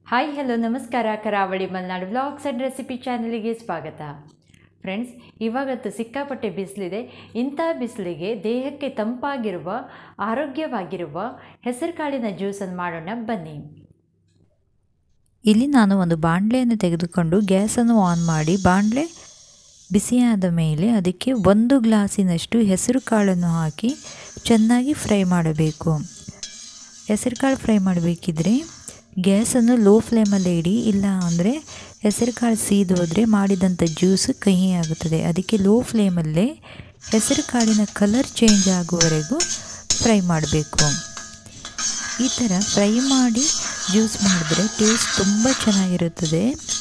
hi hello ನಮಸ್ಕಾರ Karavali Malenadu vlogs and recipe ಚಾನಲಿಗೆ ಸ್ವಾಗತ ಫ್ರೆಂಡ್ಸ್ ಇವಾಗತ್ತು ಸಿಕ್ಕಾಪಟ್ಟೆ ಬಿಸಿಲಿದೆ ಇಂಥ ಬಿಸಿಲಿಗೆ ದೇಹಕ್ಕೆ ತಂಪಾಗಿರುವ ಆರೋಗ್ಯವಾಗಿರುವ ಹೆಸರುಕಾಳಿನ ಜ್ಯೂಸನ್ನು ಮಾಡೋಣ ಬನ್ನಿ ಇಲ್ಲಿ ನಾನು ಒಂದು ಬಾಣಲೆಯನ್ನು ತೆಗೆದುಕೊಂಡು ಗ್ಯಾಸನ್ನು ಆನ್ ಮಾಡಿ ಬಾಣಲೆ ಬಿಸಿಯಾದ ಮೇಲೆ ಅದಕ್ಕೆ ಒಂದು ಗ್ಲಾಸಿನಷ್ಟು ಹೆಸರು ಕಾಳನ್ನು ಹಾಕಿ ಚೆನ್ನಾಗಿ ಫ್ರೈ ಮಾಡಬೇಕು ಹೆಸರು ಕಾಳು ಫ್ರೈ ಮಾಡಬೇಕಿದ್ರೆ ಗ್ಯಾಸನ್ನು ಲೋ ಫ್ಲೇಮಲ್ಲಿ ಇಡಿ ಇಲ್ಲ ಅಂದರೆ ಹೆಸರು ಕಾಳು ಸೀದೋದ್ರೆ ಮಾಡಿದಂಥ ಜ್ಯೂಸು ಕಹಿ ಆಗುತ್ತದೆ ಅದಕ್ಕೆ ಲೋ ಫ್ಲೇಮಲ್ಲೇ ಹೆಸರು ಕಾಳಿನ ಕಲರ್ ಚೇಂಜ್ ಆಗುವವರೆಗೂ ಫ್ರೈ ಮಾಡಬೇಕು ಈ ಥರ ಫ್ರೈ ಮಾಡಿ ಜ್ಯೂಸ್ ಮಾಡಿದ್ರೆ ಟೇಸ್ಟ್ ತುಂಬ ಚೆನ್ನಾಗಿರುತ್ತದೆ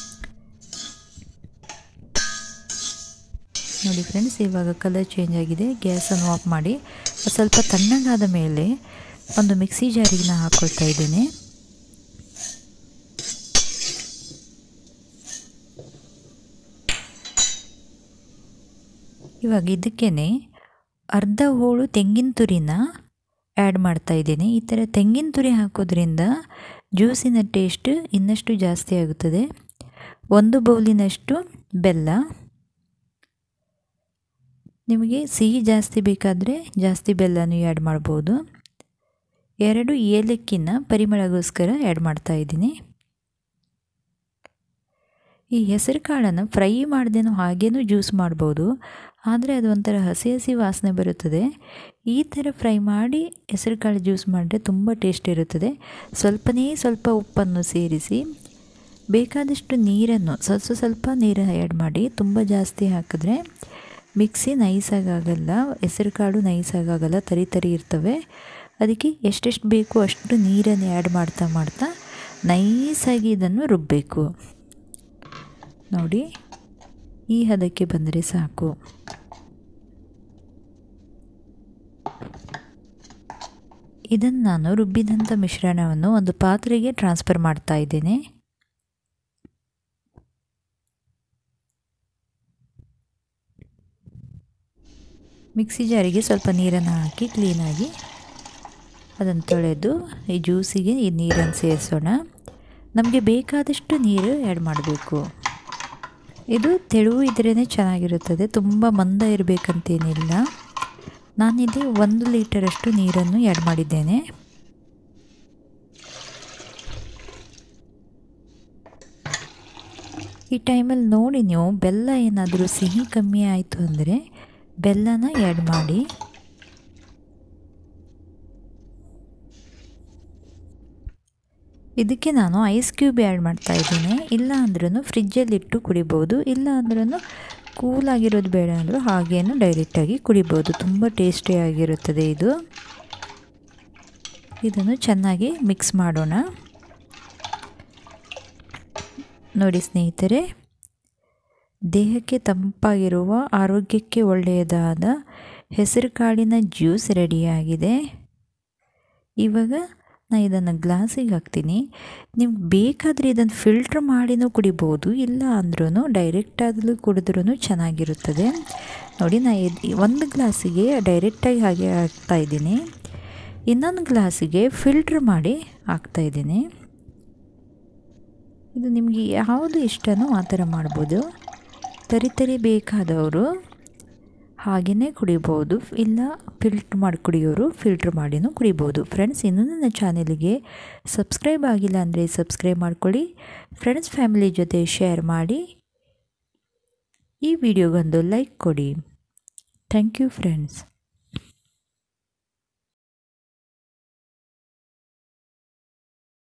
ನೋಡಿ ಫ್ರೆಂಡ್ಸ್ ಇವಾಗ ಕಲರ್ ಚೇಂಜ್ ಆಗಿದೆ ಗ್ಯಾಸನ್ನು ಆಫ್ ಮಾಡಿ ಸ್ವಲ್ಪ ತಣ್ಣಗಾದ ಮೇಲೆ ಒಂದು ಮಿಕ್ಸಿ ಜಾರಿಗೆ ನಾನು ಹಾಕ್ಕೊಳ್ತಾ ಇದ್ದೇನೆ ಇವಾಗ ಇದಕ್ಕೇ ಅರ್ಧ ಹೋಳು ತೆಂಗಿನ ತುರಿನ ಆ್ಯಡ್ ಮಾಡ್ತಾ ಇದ್ದೇನೆ ಈ ಥರ ತೆಂಗಿನ ತುರಿ ಹಾಕೋದ್ರಿಂದ ಜ್ಯೂಸಿನ ಟೇಸ್ಟ್ ಇನ್ನಷ್ಟು ಜಾಸ್ತಿ ಆಗುತ್ತದೆ ಒಂದು ಬೌಲಿನಷ್ಟು ಬೆಲ್ಲ ನಿಮಗೆ ಸಿಹಿ ಜಾಸ್ತಿ ಬೇಕಾದರೆ ಜಾಸ್ತಿ ಬೆಲ್ಲನೂ ಆ್ಯಡ್ ಮಾಡ್ಬೋದು ಎರಡು ಏಲಕ್ಕಿನ ಪರಿಮಳಗೋಸ್ಕರ ಆ್ಯಡ್ ಮಾಡ್ತಾ ಇದ್ದೀನಿ ಈ ಹೆಸರು ಕಾಳನ್ನು ಫ್ರೈ ಮಾಡ್ದೇನೋ ಹಾಗೇನೂ ಜ್ಯೂಸ್ ಮಾಡ್ಬೋದು ಆದರೆ ಅದು ಒಂಥರ ಹಸಿ ಹಸಿ ವಾಸನೆ ಬರುತ್ತದೆ ಈ ಥರ ಫ್ರೈ ಮಾಡಿ ಹೆಸರು ಕಾಳು ಜ್ಯೂಸ್ ಮಾಡಿದ್ರೆ ತುಂಬ ಟೇಸ್ಟ್ ಇರುತ್ತದೆ ಸ್ವಲ್ಪನೇ ಸ್ವಲ್ಪ ಉಪ್ಪನ್ನು ಸೇರಿಸಿ ಬೇಕಾದಷ್ಟು ನೀರನ್ನು ಸ್ವಲ್ಪ ಸ್ವಲ್ಪ ನೀರು ಆ್ಯಡ್ ಮಾಡಿ ತುಂಬ ಜಾಸ್ತಿ ಹಾಕಿದ್ರೆ ಮಿಕ್ಸಿ ನೈಸಾಗಲ್ಲ ಹೆಸರು ಕಾಳು ನೈಸಾಗಲ್ಲ ತರಿ ತರಿ ಇರ್ತವೆ ಅದಕ್ಕೆ ಎಷ್ಟೆಷ್ಟು ಬೇಕು ಅಷ್ಟು ನೀರನ್ನು ಆ್ಯಡ್ ಮಾಡ್ತಾ ಮಾಡ್ತಾ ನೈಸಾಗಿ ಇದನ್ನು ರುಬ್ಬಬೇಕು ನೋಡಿ ಈ ಹದಕ್ಕೆ ಬಂದರೆ ಸಾಕು ಇದನ್ನು ನಾನು ರುಬ್ಬಿದಂಥ ಮಿಶ್ರಣವನ್ನು ಒಂದು ಪಾತ್ರೆಗೆ ಟ್ರಾನ್ಸ್ಫರ್ ಮಾಡ್ತಾ ಇದ್ದೇನೆ ಮಿಕ್ಸಿ ಜಾರಿಗೆ ಸ್ವಲ್ಪ ನೀರನ್ನು ಹಾಕಿ ಕ್ಲೀನಾಗಿ ಅದನ್ನು ತೊಳೆದು ಈ ಜ್ಯೂಸಿಗೆ ಈ ನೀರನ್ನು ಸೇರಿಸೋಣ ನಮಗೆ ಬೇಕಾದಷ್ಟು ನೀರು ಆ್ಯಡ್ ಮಾಡಬೇಕು ಇದು ತೆಳುವು ಇದ್ರೇ ಚೆನ್ನಾಗಿರುತ್ತದೆ ತುಂಬ ಮಂದ ಇರಬೇಕಂತೇನಿಲ್ಲ ನಾನಿಲ್ಲಿ ಒಂದು ಲೀಟರಷ್ಟು ನೀರನ್ನು ಆ್ಯಡ್ ಮಾಡಿದ್ದೇನೆ ಈ ಟೈಮಲ್ಲಿ ನೋಡಿ ನೀವು ಬೆಲ್ಲ ಏನಾದರೂ ಸಿಹಿ ಕಮ್ಮಿ ಆಯಿತು ಅಂದರೆ ಬೆಲ್ಲನ ಆ್ಯಡ್ ಮಾಡಿ ಇದಕ್ಕೆ ನಾನು ಐಸ್ ಕ್ಯೂಬ್ ಆ್ಯಡ್ ಮಾಡ್ತಾ ಇದ್ದೀನಿ ಇಲ್ಲ ಅಂದ್ರೂ ಫ್ರಿಜ್ಜಲ್ಲಿಟ್ಟು ಕುಡಿಬೋದು ಇಲ್ಲ ಅಂದ್ರೂ ಕೂಲಾಗಿರೋದು ಬೇಡ ಅಂದರೂ ಹಾಗೇನು ಡೈರೆಕ್ಟಾಗಿ ಕುಡಿಬೋದು ತುಂಬ ಟೇಸ್ಟಿಯಾಗಿರುತ್ತದೆ ಇದು ಇದನ್ನು ಚೆನ್ನಾಗಿ ಮಿಕ್ಸ್ ಮಾಡೋಣ ನೋಡಿ ಸ್ನೇಹಿತರೆ ದೇಹಕ್ಕೆ ತಂಪಾಗಿರುವ ಆರೋಗ್ಯಕ್ಕೆ ಒಳ್ಳೆಯದಾದ ಹೆಸರು ಕಾಳಿನ ಜ್ಯೂಸ್ ರೆಡಿಯಾಗಿದೆ ಇವಾಗ ನಾನು ಇದನ್ನು ಗ್ಲಾಸಿಗೆ ಹಾಕ್ತೀನಿ ನಿಮ್ಗೆ ಬೇಕಾದರೆ ಇದನ್ನು ಫಿಲ್ಟ್ರ್ ಮಾಡಿನೂ ಕುಡಿಬೋದು ಇಲ್ಲ ಅಂದ್ರೂ ಡೈರೆಕ್ಟಾಗಲೂ ಕುಡಿದ್ರೂ ಚೆನ್ನಾಗಿರುತ್ತದೆ ನೋಡಿ ನಾ ಒಂದು ಗ್ಲಾಸಿಗೆ ಡೈರೆಕ್ಟಾಗಿ ಹಾಗೆ ಹಾಕ್ತಾಯಿದ್ದೀನಿ ಇನ್ನೊಂದು ಗ್ಲಾಸಿಗೆ ಫಿಲ್ಟ್ರ್ ಮಾಡಿ ಹಾಕ್ತಾಯಿದ್ದೀನಿ ಇದು ನಿಮಗೆ ಯಾವುದು ಇಷ್ಟನೋ ಆ ಥರ ಮಾಡ್ಬೋದು ತರಿ ತರಿ ಬೇಕಾದವರು ಹಾಗೆಯೇ ಕುಡಿಬೋದು ಇಲ್ಲ ಫಿಲ್ಟ್ರ್ ಮಾಡಿ ಕುಡಿಯೋರು ಫಿಲ್ಟ್ರ್ ಮಾಡಿನೂ ಕುಡಿಬೋದು ಫ್ರೆಂಡ್ಸ್ ಇನ್ನೂ ನನ್ನ ಚಾನೆಲ್ಗೆ ಸಬ್ಸ್ಕ್ರೈಬ್ ಆಗಿಲ್ಲ ಅಂದರೆ ಸಬ್ಸ್ಕ್ರೈಬ್ ಮಾಡ್ಕೊಳ್ಳಿ ಫ್ರೆಂಡ್ಸ್ ಫ್ಯಾಮಿಲಿ ಜೊತೆ ಶೇರ್ ಮಾಡಿ ಈ ವಿಡಿಯೋಗೊಂದು ಲೈಕ್ ಕೊಡಿ ಥ್ಯಾಂಕ್ ಯು ಫ್ರೆಂಡ್ಸ್